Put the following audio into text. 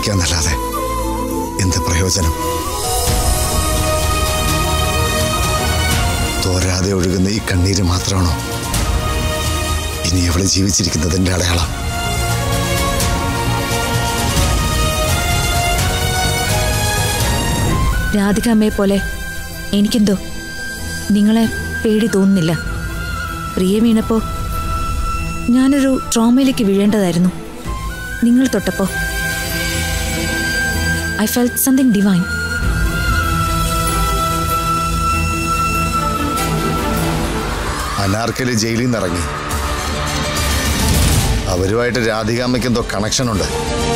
ജീവിക്കാന്നല്ലാതെ എന്ത് പ്രയോജനം തോരാതെ ഒഴുകുന്ന ഈ കണ്ണീര് മാത്രമാണോ ഇനി അവള് ജീവിച്ചിരിക്കുന്നതിന്റെ അടയാളം രാധിക അമ്മയെ പോലെ എനിക്കെന്തോ നിങ്ങളെ പേടി തോന്നുന്നില്ല പ്രിയ വീണപ്പോ ഞാനൊരു ട്രോമയിലേക്ക് വീഴേണ്ടതായിരുന്നു നിങ്ങൾ തൊട്ടപ്പോ I felt something divine Anarkali ജയിലിൽ നിന്ന് ഇറങ്ങി അവരുമായിട്ട് രാധികാമ്മയ്ക്ക് എന്തോ കണക്ഷൻ ഉണ്ട്